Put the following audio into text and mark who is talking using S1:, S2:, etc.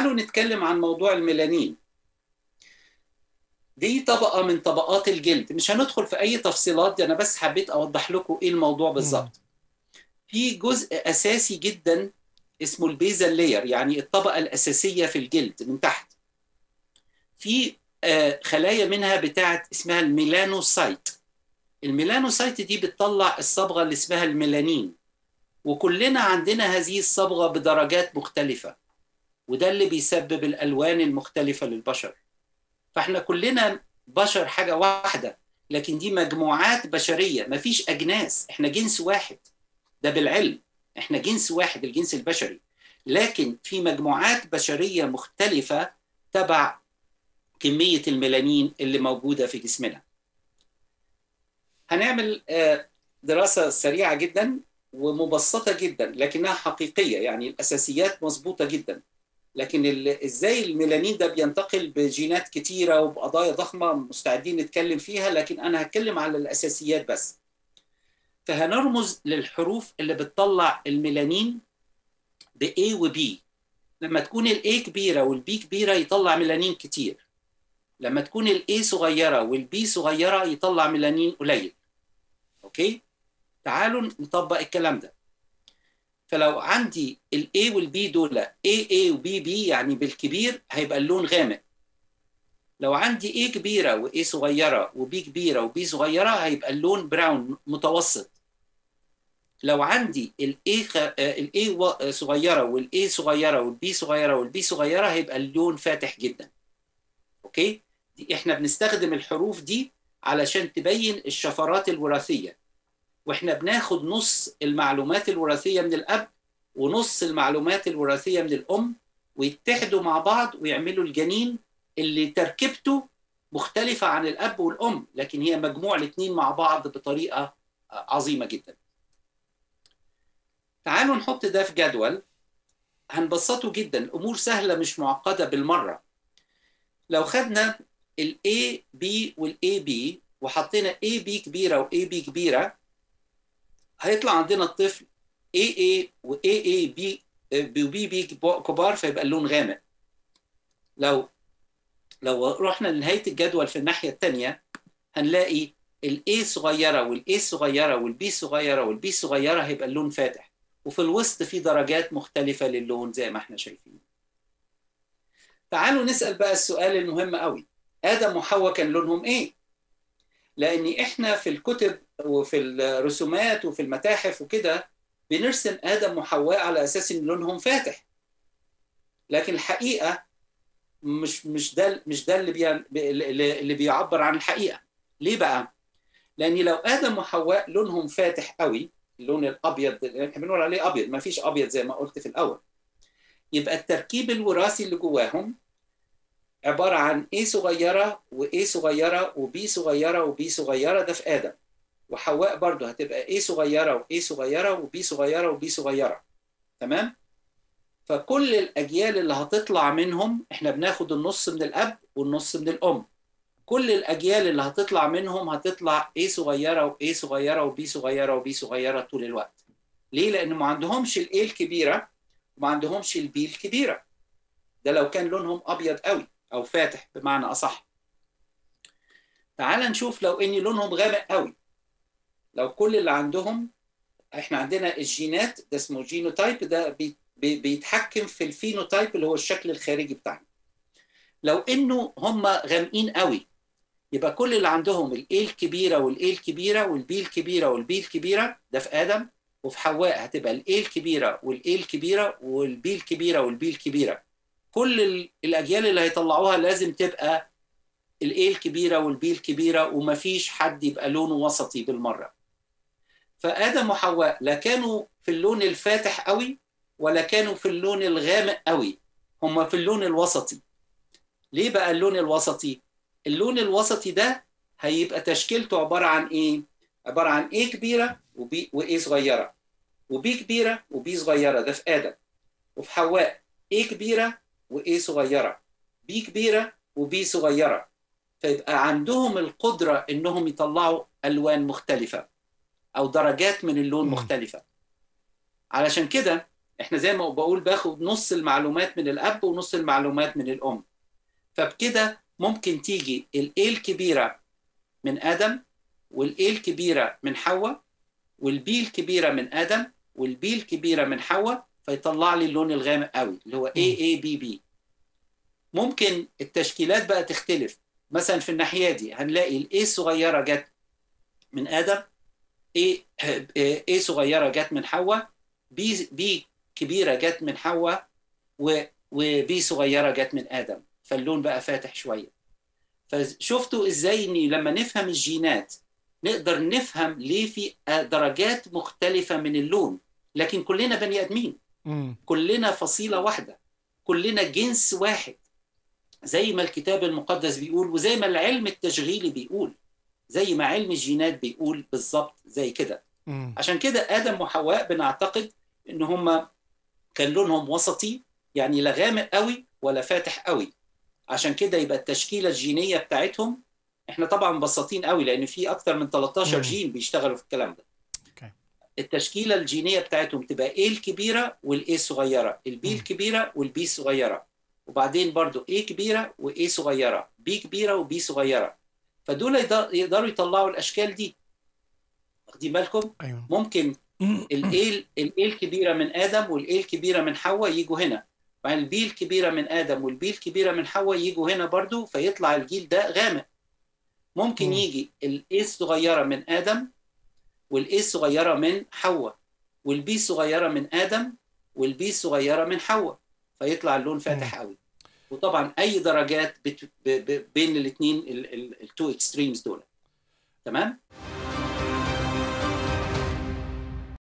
S1: تعالوا نتكلم عن موضوع الميلانين دي طبقة من طبقات الجلد مش هندخل في أي تفصيلات دي أنا بس حبيت أوضح لكم إيه الموضوع بالظبط في جزء أساسي جدا اسمه البيزل لاير يعني الطبقة الأساسية في الجلد من تحت في آه، خلايا منها بتاعت اسمها الميلانوسايت الميلانوسايت دي بتطلع الصبغة اللي اسمها الميلانين وكلنا عندنا هذه الصبغة بدرجات مختلفة وده اللي بيسبب الألوان المختلفة للبشر فاحنا كلنا بشر حاجة واحدة لكن دي مجموعات بشرية مفيش أجناس احنا جنس واحد ده بالعلم احنا جنس واحد الجنس البشري لكن في مجموعات بشرية مختلفة تبع كمية الميلانين اللي موجودة في جسمنا هنعمل آه، دراسة سريعة جدا ومبسطة جدا لكنها حقيقية يعني الأساسيات مظبوطة جدا لكن ال- ازاي الميلانين ده بينتقل بجينات كتيرة وبقضايا ضخمة مستعدين نتكلم فيها لكن أنا هتكلم على الأساسيات بس فهنرمز للحروف اللي بتطلع الميلانين ب A و B لما تكون ال A كبيرة وال B كبيرة يطلع ميلانين كتير لما تكون ال A صغيرة وال B صغيرة يطلع ميلانين قليل أوكي تعالوا نطبق الكلام ده فلو عندي ال A وال B دول AA و BB يعني بالكبير هيبقى اللون غامق لو عندي A كبيرة و A صغيرة و B كبيرة و B صغيرة هيبقى اللون براون متوسط لو عندي ال A خ... آه، ال A و- صغيرة وال A صغيرة وال B صغيرة وال B صغيرة هيبقى اللون فاتح جدا اوكي دي احنا بنستخدم الحروف دي علشان تبين الشفرات الوراثية واحنا بناخد نص المعلومات الوراثية من الأب ونص المعلومات الوراثية من الأم ويتحدوا مع بعض ويعملوا الجنين اللي تركيبته مختلفة عن الأب والأم لكن هي مجموع الاثنين مع بعض بطريقة عظيمة جدا تعالوا نحط ده في جدول هنبسطه جدا الأمور سهلة مش معقدة بالمرة لو خدنا ال A B وال A B وحطينا A B كبيرة و A B كبيرة هيطلع عندنا الطفل AA و AA B و B B كبار فيبقى اللون غامق لو لو رحنا لنهاية الجدول في الناحية الثانية هنلاقي ال A صغيرة وال A صغيرة وال B صغيرة وال B صغيرة هيبقى اللون فاتح وفي الوسط في درجات مختلفة للون زي ما احنا شايفين تعالوا نسأل بقى السؤال المهم قوي آدم وحواء كان لونهم إيه؟ لأن إحنا في الكتب وفي الرسومات وفي المتاحف وكده بنرسم آدم وحواء على أساس إن لونهم فاتح لكن الحقيقة مش مش ده مش ده اللي بي اللي بيعبر عن الحقيقة ليه بقى؟ لأن لو آدم وحواء لونهم فاتح قوي اللون الأبيض احنا بنقول عليه أبيض ما فيش أبيض زي ما قلت في الأول يبقى التركيب الوراثي اللي جواهم عبارة عن A صغيرة و A صغيرة و B صغيرة و B صغيرة ده في آدم وحواء برضو هتبقى A صغيرة و A صغيرة و B صغيرة و B صغيرة تمام؟ فكل الأجيال اللي هتطلع منهم احنا بناخد النص من الأب والنص من الأم كل الأجيال اللي هتطلع منهم هتطلع A صغيرة و A صغيرة و B صغيرة و B صغيرة طول الوقت ليه؟ لأن ما عندهمش ال A الكبيرة وما عندهمش ال B الكبيرة ده لو كان لونهم أبيض قوي او فاتح بمعنى اصح تعال نشوف لو ان لونهم غامق قوي لو كل اللي عندهم احنا عندنا الجينات ده اسمه جينوتايب ده بي بي بيتحكم في الفينوتايب اللي هو الشكل الخارجي بتاعنا لو انه هم غامقين قوي يبقى كل اللي عندهم الاي الكبيره والاي الكبيره والبي الكبيره والبي الكبيره ده في ادم وفي حواء هتبقى الاي الكبيره والاي الكبيره والبي الكبيره والبي الكبيره كل الاجيال اللي هيطلعوها لازم تبقى الايه الكبيره والبي الكبيره ومفيش حد يبقى لونه وسطي بالمره فادم وحواء لا كانوا في اللون الفاتح قوي ولا كانوا في اللون الغامق قوي هم في اللون الوسطي ليه بقى اللون الوسطي اللون الوسطي ده هيبقى تشكيلته عباره عن ايه عباره عن ايه كبيره وبي وايه صغيره وبي كبيره وبي صغيره ده في ادم وفي حواء ايه كبيره وايه صغيره بي كبيره وبي صغيره فيبقى عندهم القدره انهم يطلعوا الوان مختلفه او درجات من اللون مختلفه علشان كده احنا زي ما بقول باخد نص المعلومات من الاب ونص المعلومات من الام فبكده ممكن تيجي الايه الكبيره من ادم والايه الكبيره من حواء والبي الكبيره من ادم والبي الكبيره من حواء فيطلع لي اللون الغامق قوي اللي هو اي اي بي بي ممكن التشكيلات بقى تختلف مثلا في الناحيه دي هنلاقي الاي الصغيره جت من ادم اي اي صغيره جت من حواء بي بي كبيره جت من حواء وبي صغيره جت من ادم فاللون بقى فاتح شويه فشفتوا ازاي ان لما نفهم الجينات نقدر نفهم ليه في درجات مختلفه من اللون لكن كلنا بني ادمين كلنا فصيله واحده كلنا جنس واحد زي ما الكتاب المقدس بيقول وزي ما العلم التشغيلي بيقول زي ما علم الجينات بيقول بالظبط زي كده عشان كده ادم وحواء بنعتقد ان هم كان لونهم وسطي يعني لا غامق قوي ولا فاتح قوي عشان كده يبقى التشكيله الجينيه بتاعتهم احنا طبعا مبسطين قوي لان في اكتر من 13 جين بيشتغلوا في الكلام ده التشكيله الجينيه بتاعتهم تبقى ايه الكبيره والايه الصغيره البي الكبيره والبي الصغيره وبعدين برضو ايه كبيره وايه صغيره بي كبيره وبي صغيره فدول يقدروا يطلعوا الاشكال دي واخدين بالكم
S2: أيوة.
S1: ممكن الايه الايه الكبيره من ادم والايه الكبيره من حواء يجوا هنا بعدين البي الكبيره من ادم والبي الكبيره من حواء يجوا هنا برضو فيطلع الجيل ده غامق ممكن م. يجي الايه الصغيره من ادم والايه الصغيره من حواء والبي الصغيره من ادم والبي الصغيره من حواء فيطلع اللون فاتح قوي وطبعا اي درجات بت... ب... ب... بين الاثنين التو اكستريمز دول تمام